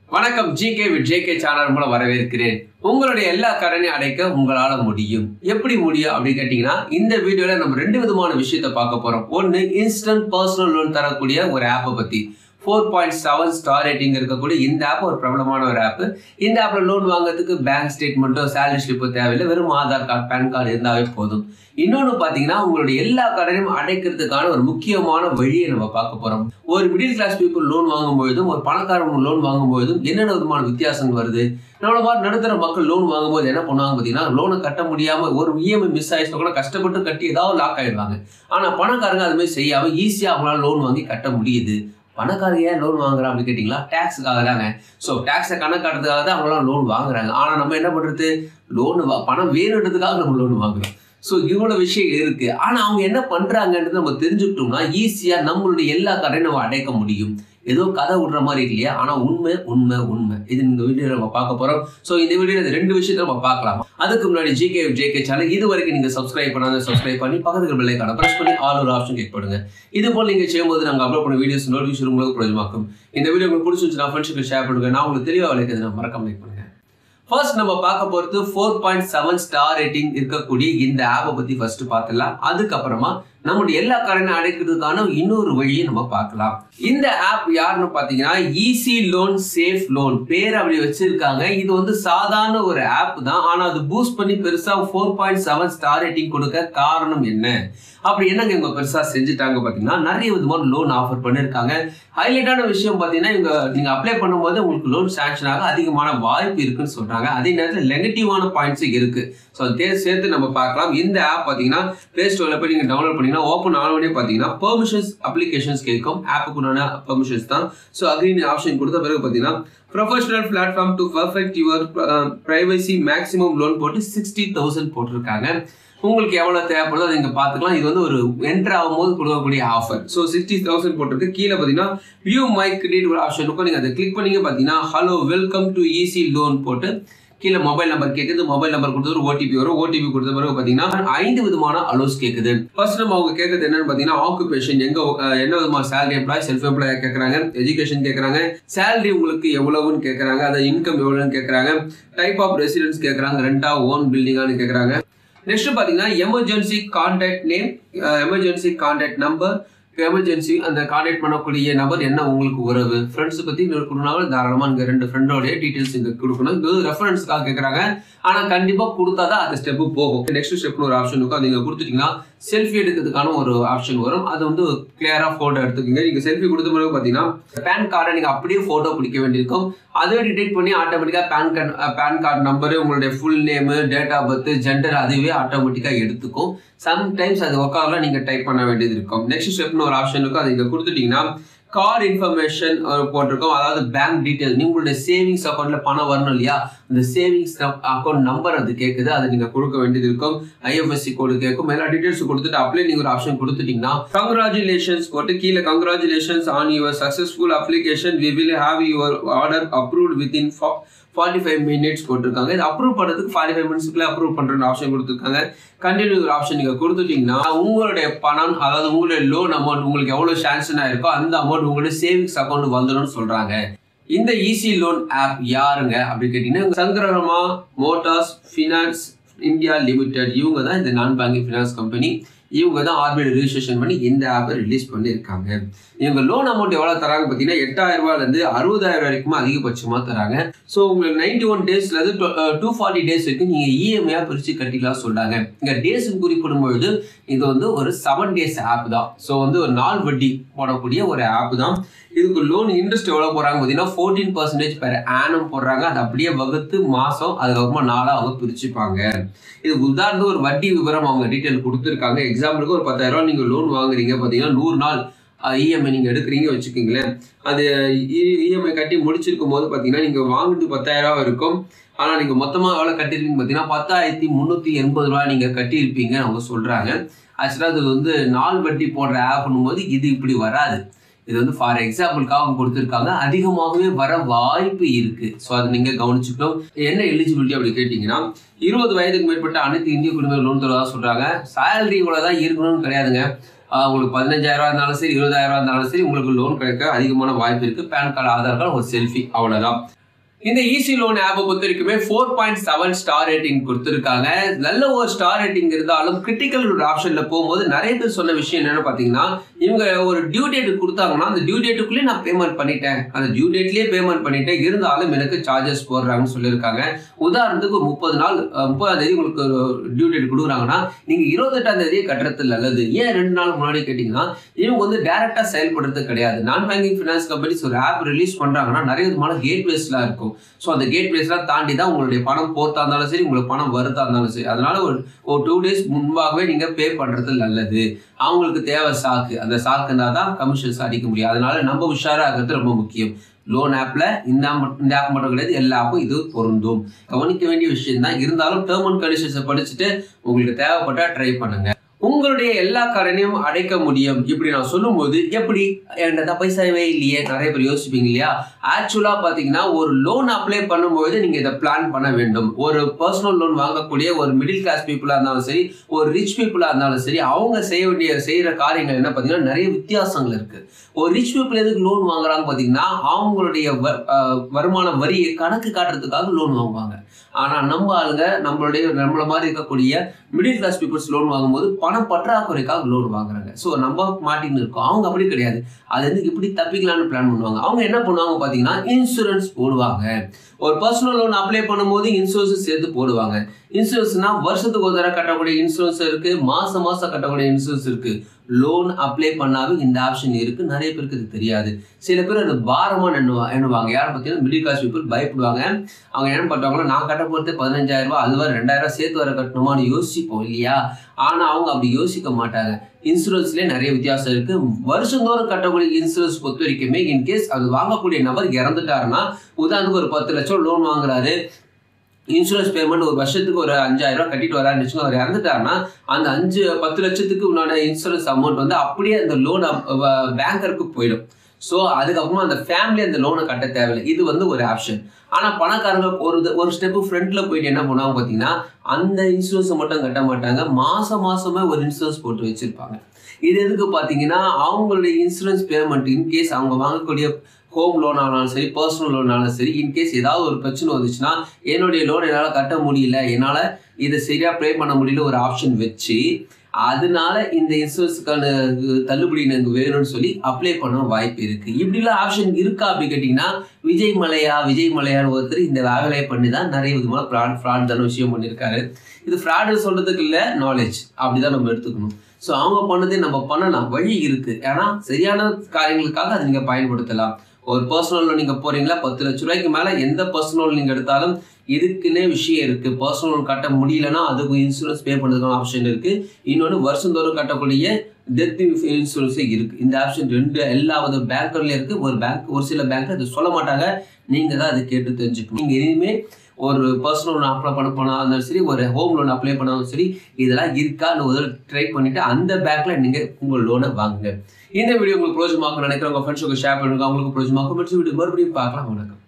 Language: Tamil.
வணக்கம் ஜிகே வித் ஜேகே சேனல் மூலம் வரவேற்கிறேன் உங்களுடைய எல்லா கடனையும் அடைக்க உங்களால முடியும் எப்படி முடியும் அப்படின்னு கேட்டீங்கன்னா இந்த வீடியோல நம்ம ரெண்டு விதமான விஷயத்த பார்க்க போறோம் ஒன்னு இன்ஸ்டன்ட் பர்சனல் லோன் தரக்கூடிய ஒரு ஆப்பை பத்தி four point seven star rating இருக்கக்கூடிய இந்த ஆப் ஒரு பிரபலமான ஒரு ஆப் இந்த ஆப்ல லோன் வாங்குறதுக்கு பேங்க் ஸ்டேட்மெண்ட்டோ சேலரி ஸ்லிப்போ தேவையில்லை வெறும் ஆதார் கார்டு பேன் கார்டு இருந்தாவே போதும் இன்னொன்று பார்த்தீங்கன்னா உங்களுடைய எல்லா கடனையும் அடைக்கிறதுக்கான ஒரு முக்கியமான வழியை நம்ம பார்க்க போறோம் ஒரு மிடில் கிளாஸ் பீப்புள் லோன் வாங்கும்பொழுதும் ஒரு பணக்காரங்க லோன் வாங்கும்பொழுதும் என்னென்ன விதமான வித்தியாசங்கள் வருது நம்மள மாதிரி நடுத்தர மக்கள் லோன் வாங்கும்போது என்ன பண்ணுவாங்க பார்த்தீங்கன்னா லோனை கட்ட முடியாம ஒரு இஎம்ஐ மிஸ் ஆயிடுச்சுனா கூட கஷ்டப்பட்டு கட்டி ஏதாவது லாக் ஆயிடுவாங்க ஆனா பணக்காரங்க அது மாதிரி செய்யாம ஈஸியா அவங்களால லோன் வாங்கி கட்ட முடியுது பணக்காரங்க ஏன் லோன் வாங்குறான் அப்படின்னு கேட்டிங்களா டேக்ஸுக்காக தாங்க ஸோ டேக்ஸை கணக்காட்டுறதுக்காக தான் அவங்களாம் லோன் வாங்குறாங்க ஆனால் நம்ம என்ன பண்ணுறது லோன் பணம் வேணுன்றதுக்காக நம்ம லோன் வாங்குறோம் ஸோ இவ்வளோ விஷயம் இருக்கு ஆனால் அவங்க என்ன பண்ணுறாங்கன்றது நம்ம தெரிஞ்சுக்கிட்டோம்னா ஈஸியாக நம்மளுடைய எல்லா கடையும் நம்ம அடைக்க முடியும் ஏதோ கதை விடுற மாதிரி இருக்கு இல்லையா ஆனால் உண்மை உண்மை உண்மை இது இந்த வீடியோ நம்ம பார்க்க போகிறோம் ஸோ இந்த வீடியோ இந்த ரெண்டு விஷயத்த நம்ம பார்க்கலாம் அதுக்கு முன்னாடி ஜிகே ஜேகே சேனல் இது வரைக்கும் நீங்கள் சப்ஸ்கிரைப் பண்ணாத சப்ஸ்கிரைப் பண்ணி பக்கத்துக்கு பெல்லைக்கான ப்ரெஸ் பண்ணி ஆல் ஒரு ஆப்ஷன் கிளிக் பண்ணுங்க இது போல் நீங்கள் செய்யும்போது நாங்கள் அப்லோட் பண்ண வீடியோஸ் நோட்டிஃபிகேஷன் உங்களுக்கு பிரயோஜனமாக்கும் இந்த வீடியோ உங்களுக்கு பிடிச்சிருந்துச்சுன்னா ஃப்ரெண்ட்ஸுக்கு ஷேர் பண்ணுங்க நான் உங்களுக்கு தெளிவாக விளைக்கிறது மறக்காம லைக் பண்ணுங்க ஃபர்ஸ்ட் நம்ம பார்க்க போறது four point seven star rating இருக்கக்கூடிய இந்த ஆப்பை பத்தி ஃபர்ஸ்ட் பார்த்துலாம் அதுக்கப்புறமா நம்முடைய எல்லா கடனை அடைக்கிறதுக்கான இன்னொரு வழியை நம்ம பார்க்கலாம் இந்த ஆப் யாருன்னு பார்த்தீங்கன்னா easy loan safe lone pair அப்படி வச்சிருக்காங்க இது வந்து சாதாரண ஒரு ஆப் தான் ஆனால் அது பூஸ்ட் பண்ணி பெருசா four point seven star rating கொடுக்க காரணம் என்ன அப்படி என்னங்க இவங்க பெருசா செஞ்சுட்டாங்க பார்த்தீங்கன்னா நிறைய விதமான லோன் ஆஃபர் பண்ணியிருக்காங்க ஹைலைட்டான விஷயம் பார்த்தீங்கன்னா இவங்க நீங்க அப்ளை பண்ணும்போது உங்களுக்கு லோன் சாங்ஷன் ஆக அதிகமான வாய்ப்பு இருக்குன்னு சொல்றாங்க அதே நேரத்தில் நெகட்டிவான பாயிண்ட்ஸ் இருக்கு ஸோ அதே சேர்த்து நம்ம பார்க்கலாம் இந்த ஆப் பார்த்தீங்கன்னா பிளே ஸ்டோரில் போய் நீங்கள் டவுன்லோட் பண்ணீங்கன்னா ஓப்பன் ஆனோடனே பார்த்தீங்கன்னா பெர்மிஷன்ஸ் அப்ளிகேஷன்ஸ் கேட்கும் ஆப்புக்குண்டான பெர்மிஷன்ஸ் தான் ஸோ அக்ரீன் ஆப்ஷன் கொடுத்த பிறகு பார்த்தீங்கன்னா professional platform to perfect your privacy maximum loan போட்டு சிக்ஸ்டி தௌசண்ட் போட்டிருக்காங்க உங்களுக்கு எவ்வளோ தேவைப்படுதோ அதை இங்கே பார்த்துக்கலாம் இது வந்து ஒரு என்ட்ரு ஆகும்போது கொடுக்கக்கூடிய ஆஃபர் ஸோ சிக்ஸ்டி தௌசண்ட் போட்டிருக்கு கீழே பார்த்தீங்கன்னா வியூ மை கிரெடிட் ஒரு ஆப்ஷன் இருக்கும் நீங்கள் அதை கிளிக் பண்ணீங்க பார்த்தீங்கன்னா hello welcome to easy loan போட்டு கீழே மொபைல் நம்பர் கேட்குது மொபைல் நம்பர் கொடுத்தது ஒரு ஓடிபி வரும் ஓடிபி கொடுத்த பிறகு பார்த்தீங்கன்னா ஐந்து விதமான அலோஸ் கேட்குது ஃபர்ஸ்ட் நம்ம அவங்க கேட்கறது என்னன்னு பார்த்தீங்கன்னா ஆக்குபேஷன் எங்க அஹ், என்ன விதமான சேலரி எம்ப்ளாய் செல்ஃப் எம்ப்ளாய் கேட்குறாங்க எஜுகேஷன் கேட்குறாங்க சேலரி உங்களுக்கு எவ்வளவுன்னு கேட்குறாங்க அதை இன்கம் எவ்வளோன்னு கேட்குறாங்க டைப் ஆஃப் ரெசிடென்ஸ் கேட்குறாங்க ரெண்டா ஓன் பில்டிங்கான்னு கேட்குறாங்க நெக்ஸ்ட் பார்த்தீங்கன்னா emergency contact name emergency contact number emergency அந்த கான்டாக்ட் பண்ணக்கூடிய நபர் என்ன உங்களுக்கு உறவு ஃப்ரெண்ட்ஸ் பற்றி கொடுக்கணும்னாலும் தாராளமாக இங்கே ரெண்டு ஃப்ரெண்டோடைய டீட்டெயில்ஸ் இங்கே கொடுக்கணும் இது ரெஃபரன்ஸ்க்காக கேட்குறாங்க ஆனால் கண்டிப்பாக கொடுத்தா தான் அந்த ஸ்டெப்பு போகும் நெக்ஸ்ட் ஸ்டெப்னு ஒரு ஆப்ஷன் இருக்கும் அது நீங்கள் கொடுத்துட்டீங்கன்னா செல்ஃபி எடுக்கிறதுக்கான ஒரு ஆப்ஷன் வரும் அது வந்து கிளியராக ஃபோட்டோ எடுத்துக்கோங்க நீங்கள் செல்ஃபி கொடுத்த பிறகு பார்த்தீங்கன்னா பேன் கார்டை நீங்கள் அப்படியே ஃபோட்டோ பிடிக்க வேண்டியிருக்கும் அதுவே டிடெக்ட் பண்ணி ஆட்டோமேட்டிக்காக PAN card PAN card number உங்களுடைய full name date of birth gender அதுவே ஆட்டோமேட்டிக்காக எடுத்துக்கும் சம்டைம்ஸ் அது உட்காரலாம் நீங்கள் டைப் பண்ண வேண்டியது இருக்கும் நெக்ஸ்ட் ஸ்டெப்னு ஒரு ஆப்ஷன் இருக்கும் அது இங்கே கொடுத்துட்டீங்கன்னா கார்டு இன்ஃபர்மேஷன் போட்டிருக்கோம் அதாவது பேங்க் டீட்டெயில் உங்களுடைய சேவிங்ஸ் அக்கௌண்ட்ல பணம் வரணும் இல்லையா அந்த சேவிங்ஸ் அக்கௌண்ட் நம்பர் அது கேட்குது அதை நீங்க கொடுக்க வேண்டியது இருக்கும் ஐஎஃப்எஸ்சி கோடு கேட்கும் எல்லா டீட்டெயில்ஸ் கொடுத்துட்டு அப்ளை நீங்க ஒரு ஆப்ஷன் கொடுத்துட்டீங்கன்னா கங்க்ராச்சுலேஷன்ஸ் போட்டு கீழே congratulations on your successful application we will have your order approved within forty five minutes போட்டிருக்காங்க இது அப்ரூவ் பண்ணுறதுக்கு ஃபார்ட்டி ஃபைவ் மினிட்ஸ்க்குள்ள அப்ரூவ் பண்ணுற ஆப்ஷன் கொடுத்துருக்காங்க கண்டினியூ ஒரு ஆப்ஷன் நீங்கள் கொடுத்துட்டீங்கன்னா உங்களுடைய பணம் அதாவது உங்களுடைய லோன் அமௌண்ட் உங்களுக்கு எவ்வளோ சாங்ஷனாக இருக்கோ அந்த அமௌண்ட் உங்களுடைய சேவிங்ஸ் அக்கௌண்ட் வந்துடும்னு சொல்கிறாங்க இந்த ஈஸி லோன் ஆப் யாருங்க அப்படின்னு கேட்டிங்கன்னா சங்கரமா மோட்டார்ஸ் ஃபினான்ஸ் இந்தியா லிமிடெட் இவங்க தான் இந்த நான் பேங்கிங் ஃபினான்ஸ் கம்பெனி இவங்க தான் ஆர்பிஐ ரிஜிஸ்ட்ரேஷன் பண்ணி இந்த ஆப்பை ரிலீஸ் பண்ணியிருக்காங்க இவங்க லோன் அமௌண்ட் எவ்வளோ தராங்க பார்த்தீங்கன்னா எட்டாயிரம் ரூபாயிலேருந்து அறுபதாயிரம் வரைக்கும் அதிகபட்சமாக தராங்க ஸோ உங்களுக்கு நைன்டி ஒன் டேஸ்லேருந்து டூ ஃபார்ட்டி டேஸ் வரைக்கும் நீங்கள் இஎம்ஐயாக பிரித்து கட்டிக்கலாம் சொல்கிறாங்க இங்கே டேஸ் குறிப்பிடும் பொழுது இது வந்து ஒரு செவன் டேஸ் ஆப் தான் ஸோ வந்து ஒரு நாள் வட்டி போடக்கூடிய ஒரு ஆப் தான் இதுக்கு லோன் இன்ட்ரெஸ்ட் எவ்வளோ போடுறாங்க பார்த்தீங்கன்னா ஃபோர்டீன் பர்சன்டேஜ் பெர் ஆனம் போடுறாங்க அது அப்படியே வகுத்து மாதம் அதுக்கப்புறமா நாளாக அவங்க பிரிச்சுப்பாங்க இது உதாரணத்துக்கு ஒரு வட்டி விவரம் அவங்க டீட்டெயில் கொடுத்துருக்காங்க எக்ஸாம்பிளுக்கு ஒரு பத்தாயிரம் ரூபா நீங்கள் லோன் வாங்குறீங்க பார்த்தீங்கன்னா நூறு நாள் இஎம்ஐ நீங்கள் எடுக்கிறீங்க வச்சுக்கோங்களேன் அது இஎம்ஐ கட்டி முடிச்சிருக்கும் போது பார்த்தீங்கன்னா நீங்கள் வாங்குறது பத்தாயிரம் ரூபா இருக்கும் ஆனால் நீங்கள் மொத்தமாக எவ்வளோ கட்டியிருப்பீங்க பார்த்தீங்கன்னா பத்தாயிரத்தி முந்நூற்றி எண்பது ரூபா நீங்கள் கட்டியிருப்பீங்கன்னு அவங்க சொல்கிறாங்க ஆக்சுவலாக அது வந்து நாள் வட்டி போடுற ஆப்னும் போது இது இப்படி வராது இது வந்து ஃபார் எக்ஸாம்பிளுக்காக அவங்க கொடுத்துருக்காங்க அதிகமாகவே வர வாய்ப்பு இருக்கு ஸோ அதை நீங்க கவனிச்சுக்கணும் என்ன எலிஜிபிலிட்டி அப்படி கேட்டீங்கன்னா இருபது வயதுக்கு மேற்பட்ட அனைத்து இந்திய குடிமை லோன் தருவதாக சொல்றாங்க சேலரி இவ்வளவுதான் இருக்கணும்னு கிடையாதுங்க ஆஹ் உங்களுக்கு பதினஞ்சாயிரம் ரூபா இருந்தாலும் சரி இருபதாயிரம் ரூபா இருந்தாலும் சரி உங்களுக்கு லோன் கிடைக்க அதிகமான வாய்ப்பு இருக்கு பேன் கார்டு ஆதார் கார்டு ஒரு செல்ஃபி அவ்வளவுதான் இந்த ஈஸி லோன் ஆப்பை பொறுத்த வரைக்குமே four point seven star rating கொடுத்துருக்காங்க நல்ல ஒரு ஸ்டார் ரேட்டிங் இருந்தாலும் கிரிட்டிக்கல் ஒரு ஆப்ஷன்ல போகும்போது நிறைய பேர் சொன்ன விஷயம் என்னன்னு பார்த்தீங்கன்னா இவங்க ஒரு டியூ டேட் கொடுத்தாங்கன்னா அந்த டியூ டேட்டுக்குள்ளேயே நான் பேமெண்ட் பண்ணிட்டேன் அந்த டியூ டேட்லயே பேமெண்ட் பண்ணிட்டேன் இருந்தாலும் எனக்கு சார்ஜஸ் போடுறாங்கன்னு சொல்லியிருக்காங்க உதாரணத்துக்கு ஒரு முப்பது நாள் அஹ், முப்பதாம் தேதி உங்களுக்கு ஒரு டியூ டேட் கொடுக்குறாங்கன்னா நீங்க இருபத்தெட்டாம் தேதியே கட்டுறது நல்லது ஏன் ரெண்டு நாள் முன்னாடி கேட்டீங்கன்னா இவங்க வந்து டைரக்டா செயல்படுறது கிடையாது நான் பேங்கிங் ஃபினான்ஸ் கம்பெனிஸ் ஒரு ஆப் ரிலீஸ் பண்றாங்கன்னா நிறைய விதமான கேட்வேஸ்லாம் இருக்கும் ஸோ அந்த கேட்வேஸ்லாம் தாண்டி தான் உங்களுடைய பணம் போர்த்தா இருந்தாலும் சரி உங்களுக்கு பணம் வருதா இருந்தாலும் சரி அதனால ஒரு ஒரு டூ டேஸ் முன்பாகவே நீங்க பே பண்றது நல்லது அவங்களுக்கு தேவை சாக்கு அந்த சாக்கு இருந்தால் தான் கமிஷன்ஸ் அடிக்க முடியும் அதனால நம்ம உஷாரா இருக்கிறது ரொம்ப முக்கியம் லோன் ஆப்ல இந்த app- இந்த ஆப் மட்டும் கிடையாது எல்லா ஆப்பும் இது பொருந்தும் கவனிக்க வேண்டிய விஷயம் தான் இருந்தாலும் டேர்ம் அண்ட் கண்டிஷன்ஸை படிச்சுட்டு உங்களுக்கு தேவைப்பட்டா ட்ரை பண்ணுங்க உங்களுடைய எல்லா கடனையும் அடைக்க முடியும் இப்படி நான் சொல்லும்போது எப்படி என்கிட்ட பைசாவே இல்லையே நிறைய பேர் யோசிப்பீங்க இல்லையா ஆக்சுவலா பாத்தீங்கன்னா ஒரு லோன் அப்ளை பண்ணும்போது நீங்க இதை பிளான் பண்ண வேண்டும் ஒரு பர்சனல் லோன் வாங்கக்கூடிய ஒரு மிடில் கிளாஸ் பீப்புளா இருந்தாலும் சரி ஒரு ரிச் பீப்புளா இருந்தாலும் சரி அவங்க செய்ய வேண்டிய செய்யற காரியங்கள் என்ன பாத்தீங்கன்னா நிறைய வித்தியாசங்கள் இருக்கு ஒரு ரிச் பீப்புள் எதுக்கு லோன் வாங்குறாங்க பாத்தீங்கன்னா அவங்களுடைய வ- அஹ் வருமான வரியை கணக்கு காட்டுறதுக்காக லோன் வாங்குவாங்க ஆனா நம்ம ஆளுங்க நம்மளுடைய நம்மள மாதிரி இருக்கக்கூடிய மிடில் கிளாஸ் பீப்புள்ஸ் லோன் வாங்கும்போது பண பற்றாக்குறைக்காக லோன் வாங்குறாங்க ஸோ நம்ம மாட்டின்னு இருக்கோம் அவங்க அப்படி கிடையாது அது வந்து இப்படி தப்பிக்கலாம்னு பிளான் பண்ணுவாங்க அவங்க என்ன பண்ணுவாங்க பார்த்தீங்கன்னா இன்சூரன்ஸ் போடுவாங்க ஒரு பர்சனல் லோன் அப்ளை பண்ணும்போது இன்சூரன்ஸ் சேர்த்து போடுவாங்க இன்சூரன்ஸ்னா வருஷத்துக்கு ஒரு தடவை கட்டக்கூடிய இன்சூரன்ஸ் இருக்கு மாசம் மாசம் கட்டக்கூடிய இன்சூரன்ஸ் இருக்கு லோன் அப்ளை பண்ணாலும் இந்த ஆப்ஷன் இருக்கு நிறைய பேருக்கு இது தெரியாது சில பேர் அது பாரமா எண்ணுவா எண்ணுவாங்க யார் பார்த்தீங்கன்னா மிடில் கிளாஸ் பீப்புள் பயப்படுவாங்க அவங்க என்ன பண்ணுவாங்கன்னா நான் கட்ட போகிறது பதினஞ்சாயிரம் ரூபாய் அது வர ரெண்டாயிரம் ரூபாய் சேர்த்து வர கட்டணுமான்னு யோசிப்போம் இல்லையா ஆனா அவங்க அப்படி யோசிக்க மாட்டாங்க இன்சூரன்ஸ்லேயே நிறைய வித்தியாசம் இருக்கு வருஷந்தோறும் கட்டக்கூடிய இன்சூரன்ஸ் பொறுத்த வரைக்குமே இன்கேஸ் அது வாங்கக்கூடிய நபர் இறந்துட்டாருன்னா உதாரணத்துக்கு ஒரு பத்து லட்சம் லோன் வாங்குறாரு இன்சூரன்ஸ் பேமெண்ட் ஒரு வருஷத்துக்கு ஒரு அஞ்சாயிரம் ரூபாய் கட்டிட்டு வரான்னு வச்சுக்கோங்க அவர் இறந்துட்டாருன்னா அந்த அஞ்சு பத்து லட்சத்துக்கு உண்டான இன்சூரன்ஸ் அமௌண்ட் வந்து அப்படியே அந்த லோன் பேங்கருக்கு போயிடும் ஸோ அதுக்கப்புறமா அந்த ஃபேமிலி அந்த லோனை கட்ட தேவையில்லை இது வந்து ஒரு ஆப்ஷன் ஆனால் பணக்காரங்க ஒரு இது- ஒரு ஸ்டெப்பு ஃப்ரண்ட்ல போயிட்டு என்ன பண்ணுவாங்க பார்த்தீங்கன்னா அந்த இன்சூரன்ஸை மட்டும் கட்ட மாட்டாங்க மாசம் மாசமே ஒரு இன்சூரன்ஸ் போட்டு வச்சிருப்பாங்க இது எதுக்கு பார்த்தீங்கன்னா அவங்களுடைய இன்சூரன்ஸ் பேமெண்ட் இன்கேஸ் அவங்க வாங்கக்கூடிய ஹோம் லோன் ஆனாலும் சரி பர்சனல் லோன் ஆனாலும் சரி இன்கேஸ் ஏதாவது ஒரு பிரச்சனை வந்துச்சுன்னா என்னுடைய லோன் என்னால் கட்ட முடியல என்னால் இதை சரியா ப்ளே பண்ண முடியல ஒரு ஆப்ஷன் வச்சு அதனால இந்த இன்சூரன்ஸுக்கான தள்ளுபடி எனக்கு வேணும்னு சொல்லி அப்ளை பண்ண வாய்ப்பு இருக்கு இப்படிலாம் ஆப்ஷன் இருக்கா அப்படி கேட்டிங்கன்னா விஜய் மலையா விஜய் மலையான்னு ஒருத்தர் இந்த வேலையை பண்ணி தான் நிறைய விதமான ஃப்ராட் ஃப்ராட் தான விஷயம் பண்ணியிருக்காரு இது ஃப்ராடு சொல்றதுக்கு இல்லை நாலேஜ் அப்படிதான் நம்ம எடுத்துக்கணும் ஸோ அவங்க பண்ணதே நம்ம பண்ணலாம் வழி இருக்கு ஏன்னா சரியான காரியங்களுக்காக அதை நீங்க பயன்படுத்தலாம் ஒரு பர்சனல் லோன் நீங்க போறீங்களா பத்து லட்ச ரூபாய்க்கு மேல எந்த பர்சனல் லோன் நீங்க எடுத்தாலும் இதுக்குன்னே விஷயம் இருக்கு பர்சனல் லோன் கட்ட முடியலன்னா அதுக்கு இன்சூரன்ஸ் பே பண்ணுறதுக்கான ஆப்ஷன் இருக்கு இன்னொன்று வருஷந்தோறும் கட்டக்கூடிய டெத் இன்சூரன்ஸே இருக்கு இந்த ஆப்ஷன் ரெண்டு எல்லா வித பேங்க்லயும் இருக்கு ஒரு பேங்க் ஒரு சில பேங்க் அது சொல்ல மாட்டாங்க நீங்க தான் அதை கேட்டு தெரிஞ்சுக்கணும் நீங்க இனிமே ஒரு பர்சனல் லோன் அப்ளை பண்ண போனாலும் சரி ஒரு ஹோம் லோன் அப்ளை பண்ணாலும் சரி இதெல்லாம் இருக்கான்னு ஒரு ட்ரை பண்ணிட்டு அந்த பேங்க்ல நீங்க உங்க லோனை வாங்குங்க இந்த வீடியோ உங்களுக்கு பிரோஜனமாக்கும் நினைக்கிறேன் உங்க ஃப்ரெண்ட்ஸுக்கு ஷேர் பண்ணுங்க அவங்களுக்கு பிரோஜனமாக்கும் வீடியோ மறுபடியும் பார்க்கலாம் வணக்கம்